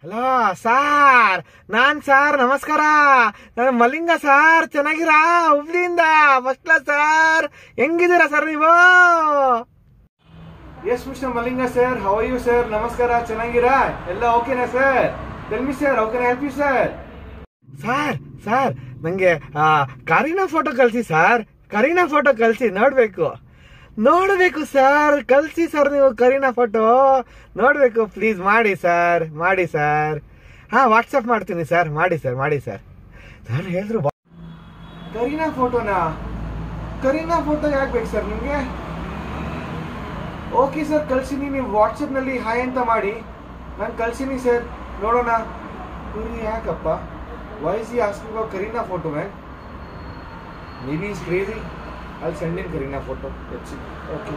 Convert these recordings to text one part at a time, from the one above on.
Hello sir ನಾನ್ sir ನಮಸ್ಕಾರ ನಾನು Malinga sir ಚೆನ್ನಾಗಿರಾ ಹುಬ್ಳಿಯಿಂದ ಫಸ್ಟ್ ಕ್ಲಾಸ್ ಸಾರ್ ಹೆಂಗಿದ್ದೀರಾ ಸರ್ ನೀವು yes Mister Malinga sir how you sir ನಮಸ್ಕಾರ ಚೆನ್ನಾಗಿರಾ ಎಲ್ಲ ಓಕೆನಾ sir tell me sir okay help you sir sir sir ನಂಗೆ ಆ, ಕರೀನಾ ಫೋಟೋ ಕಳಿಸಿ ಸರ್ ಕರೀನಾ ಫೋಟೋ ಕಳಿಸಿ ನೋಡ್ಬೇಕು ನೋಡ್ಬೇಕು ಸರ್ ಕಳಿಸಿ ಸರ್ ನೀವು ಕರೀನಾ ಫೋಟೋ ನೋಡ್ಬೇಕು ಪ್ಲೀಸ್ ಮಾಡಿ ಸರ್ ಮಾಡಿ ಸರ್ ಹಾ ವಾಟ್ಸಪ್ ಮಾಡ್ತೀನಿ ಸರ್ ಮಾಡಿ ಸರ್ ಮಾಡಿ ಸರ್ ಸರ್ ಹೇಳಿದ್ರು ಬಾ- ಕರೀನಾ ಫೋಟೋನಾ ಕರೀನಾ ಫೋಟೋ ಯಾಕೆ ಬೇಕು ಸರ್ ನಿಮಗೆ ಓಕೆ ಸರ್ ಕಳ್ಸಿನಿ ನೀವು ವಾಟ್ಸಪ್ನಲ್ಲಿ ಹಾಯ್ ಅಂತ ಮಾಡಿ ನಾನು ಕಳ್ಸಿನಿ ಸರ್ ನೋಡೋಣ ಇವ್ರಿಗೆ ಯಾಕಪ್ಪ ವಯಸ್ಸಿ asking Kareena photo man maybe is crazy ಅಲ್ಲಿ send in Kareena photo okay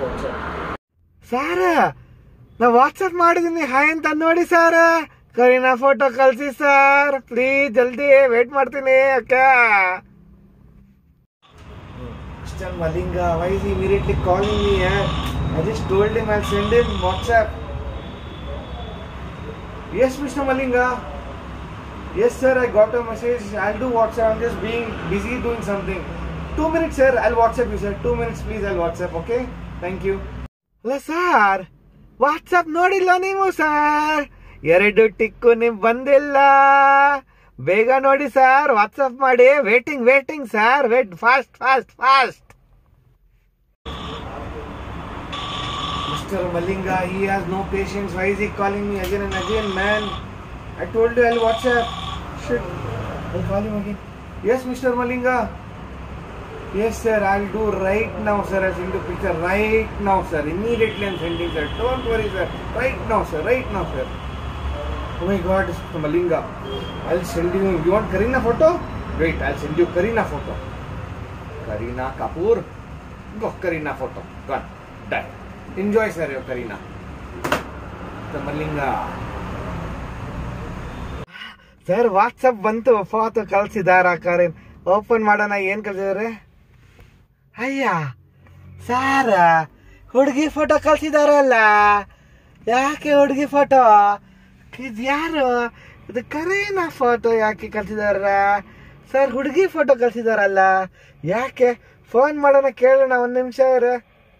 sir ನಾ ವಾಟ್ಸಪ್ ಮಾಡಿದ್ದೀನಿ ಹಾಯ್ ಅಂತ ನೋಡಿ ಸರ್ ಕರೀನಾ ಫೋಟೋ ಕಳ್ಸಿ ಸರ್ ಪ್ಲೀಸ್ ಜಲ್ದಿ ವೇಟ್ ಮಾಡ್ತೀನಿ okay Mr. Malinga, why is he immediately calling me? Eh? I just told him I'll send him WhatsApp. Yes, Mr. Malinga. Yes, sir, I got a message. I'll do WhatsApp. I'm just being busy doing something. Two minutes, sir. I'll WhatsApp you, sir. Two minutes, please. I'll WhatsApp, okay? Thank you. ಅಲ್ಲ sir WhatsApp ನೋಡಿಲ್ಲ ನೀವು sir ಎರಡು tick ನಿಮ್ ಬಂದಿಲ್ಲ ಬೇಗ ನೋಡಿ sir WhatsApp ಮಾಡಿ waiting waiting sir wait fast fast fast Mr. Malinga, he has no patience. Why is he calling me again and again, man? I told you I'll WhatsApp. Shit. I'll call him again. Yes, Mr. Malinga. Yes, sir. I'll do right now, sir. I'll send you picture right now, sir. Immediately I'm sending, sir. Don't worry, sir. Right now, sir. Right now, sir. Oh my God, Mr. Malinga. I'll send you. You want Karina photo? Wait, I'll send you Karina photo. Karina Kapoor. Go, Karina photo. Gone. Done. Enjoy, sir, your Karina. Mr. Malinga. Sir WhatsApp ಬಂತು photo ಕಳ್ಸಿದಾರ Kareena open ಮಾಡೋಣ ಏನ್ ಕಳ್ಸಿದಾರೆ ಅಯ್ಯ ಸಾರ ಹುಡುಗಿ photo ಕಳ್ಸಿದಾರಲ್ಲ ಯಾಕೆ ಹುಡುಗಿ photo ಇದು ಯಾರು ಇದು ಕರೀನಾ ಫೋಟೋ ಯಾಕೆ ಕಳ್ಸಿದಾರ ಸರ್ ಹುಡುಗಿ ಫೋಟೋ ಕಳ್ಸಿದಾರಲ್ಲ ಯಾಕೆ ಫೋನ್ ಮಾಡೋಣ ಕೇಳೋಣ ಒಂದ್ ನಿಮಿಷ ಇರು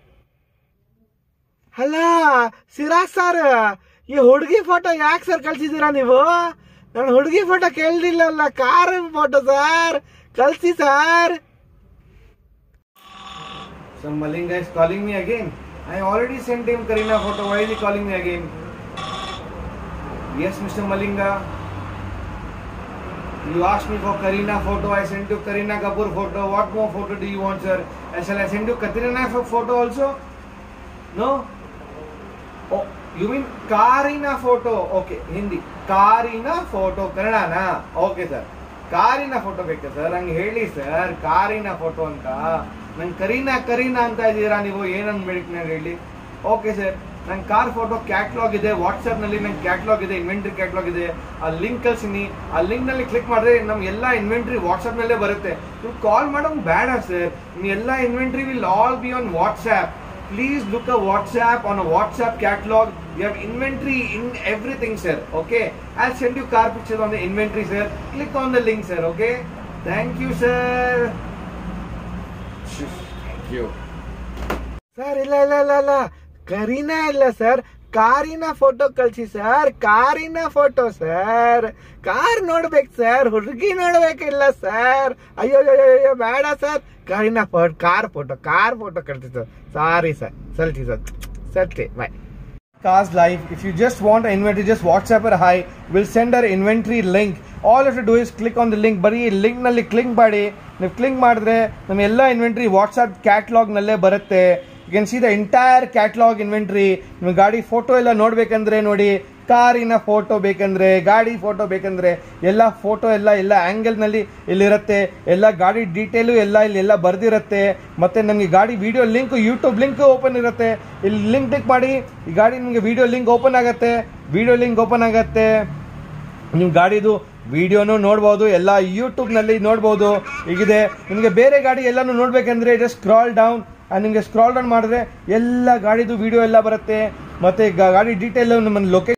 ಅಲ್ಲ ಸಿರಾಜ್ ಸರ್ ಈ ಹುಡುಗಿ ಫೋಟೋ ಯಾಕೆ ಸರ್ ಕಳ್ಸಿದ್ದೀರಾ ನೀವು ನಾನು ಹುಡುಗಿ ಫೋಟೋ ಕೇಳಿಲ್ಲಲ್ಲ ಕಾರ್ ಫೋಟೋ ಸರ್ ಕಳ್ಸಿ sir Some Malinga is calling me again. I already sent him Karina photo. Why is he calling me again? Yes, Mr. Malinga. You asked me for Karina photo. I sent you Karina Kapoor photo. What more photo do you want, sir? Uh, Shall I send you Katrina photo also? No? Oh, you mean Karina photo? Okay, Hindi. ಕಾರಿನ photo ಕನ್ನಡನಾ okay sir ಕಾರಿನ photo ಬೇಕಾ sir ಹಂಗೆ ಹೇಳಿ sir ಕಾರಿನ photo ಅಂತ ನಂಗೆ ಕರೀನಾ ಕರೀನಾ ಅಂತ ಇದ್ದೀರಾ ನೀವು ಏನಂದ್ ಬೇಕು ನಾನು ಹೇಳಿ ಓಕೆ ಸರ್ ನಂಗೆ ಕಾರ್ ಫೋಟೋ ಕ್ಯಾಟ್ಲಾಗ್ ಇದೆ ವಾಟ್ಸಪ್ನಲ್ಲಿ ನಂಗೆ ಕ್ಯಾಟ್ಲಾಗ್ ಇದೆ ಇನ್ವೆಂಟ್ರಿ ಕ್ಯಾಟ್ಲಾಗ್ ಇದೆ ಆ ಲಿಂಕ್ ಕಳ್ಸಿನಿ ಆ ಲಿಂಕ್ನಲ್ಲಿ ಕ್ಲಿಕ್ ಮಾಡಿದ್ರೆ ನಮ್ಗೆ ಎಲ್ಲ ಇನ್ವೆಂಟ್ರಿ ವಾಟ್ಸಪ್ನಲ್ಲೇ ಬರುತ್ತೆ ನೀವು ಕಾಲ್ ಮಾಡೋಂಗೆ ಬೇಡ ಸರ್ ಎಲ್ಲ inventory will all be on WhatsApp please look a WhatsApp on a WhatsApp catalog. You have inventory in everything, sir. Okay. I'll send you car pictures on the inventory, sir. Click on the link, sir. Okay. Thank you, sir. Thank you. Sir ಇಲ್ಲ ಇಲ್ಲ ಇಲ್ಲ ಇಲ್ಲ ಕರೀನಾ ಇಲ್ಲ sir ಕಾರಿನ photo ಕಳ್ಸಿ sir ಕಾರಿನ photo sir car ನೋಡ್ಬೇಕು sir ಹುಡುಗಿ ನೋಡ್ಬೇಕಿಲ್ಲ ಸರ್ ಅಯ್ಯೋ ಅಯ್ಯೋ ಅಯ್ಯೋ ಬೇಡ ಸರ್ ಕಾರಿನ photo car photo car photo ಕಳ್ಸಿ ಸರ್ ಸಾರಿ ಸರ್ ಸಲ್ಟಿ ಸರ್ ಸಲ್ಟಿ bye Cars Live. If you just want an inventory, just WhatsApp her hi. We'll send her inventory link. All you have to do is click on the link. ಬರೀ link ನಲ್ಲಿ click ಮಾಡಿ ನೀವು click ಮಾಡಿದ್ರೆ ನಮ್ಮ ಎಲ್ಲ inventory WhatsApp catalogue ನಲ್ಲೇ ಬರುತ್ತೆ you can see the entire catalogue inventory ನಿಮ್ಗೆ ಗಾಡಿ ಫೋಟೋ ಎಲ್ಲ ನೋಡ್ಬೇಕಂದ್ರೆ ನೋಡಿ ಕಾರಿನ ಫೋಟೋ ಬೇಕಂದ್ರೆ ಗಾಡಿ ಫೋಟೋ ಬೇಕಂದ್ರೆ ಎಲ್ಲ ಫೋಟೋ ಎಲ್ಲ ಎಲ್ಲ ಆಂಗಲ್ ನಲ್ಲಿ ಇಲ್ಲಿರುತ್ತೆ ಎಲ್ಲ ಗಾಡಿ ಡೀಟೇಲು ಎಲ್ಲ ಇಲ್ಲಿ ಎಲ್ಲ ಬರ್ದಿರುತ್ತೆ ಮತ್ತೆ ನಮಗೆ ಗಾಡಿ video link YouTube link open ಇರುತ್ತೆ ಇಲ್ಲಿ ಲಿಂಕ್ ಕ್ಲಿಕ್ ಮಾಡಿ ಈ ಗಾಡಿ ನಿಮಗೆ ವಿಡಿಯೋ ಲಿಂಕ್ ಓಪನ್ ಆಗುತ್ತೆ ವಿಡಿಯೋ ಲಿಂಕ್ ಓಪನ್ ಆಗುತ್ತೆ ನೀವು ಗಾಡಿದು ವಿಡಿಯೋನು ನೋಡ್ಬೋದು ಎಲ್ಲ ಯೂಟ್ಯೂಬ್ನಲ್ಲಿ ನೋಡ್ಬೋದು ಈಗಿದೆ ನಿಮಗೆ ಬೇರೆ ಗಾಡಿ ಎಲ್ಲಾನು ನೋಡ್ಬೇಕಂದ್ರೆ ಜಸ್ಟ್ ಸ್ಕ್ರಾಲ್ ಡೌನ್ ನಿಮಗೆ ಸ್ಕ್ರಾಲ್ ಡೌನ್ ಮಾಡಿದ್ರೆ ಎಲ್ಲ ಗಾಡಿದು ವಿಡಿಯೋ ಎಲ್ಲ ಬರುತ್ತೆ ಮತ್ತೆ ಗಾಡಿ ಡೀಟೇಲ್ ನಮ್ಮ ಲೊಕೇಶನ್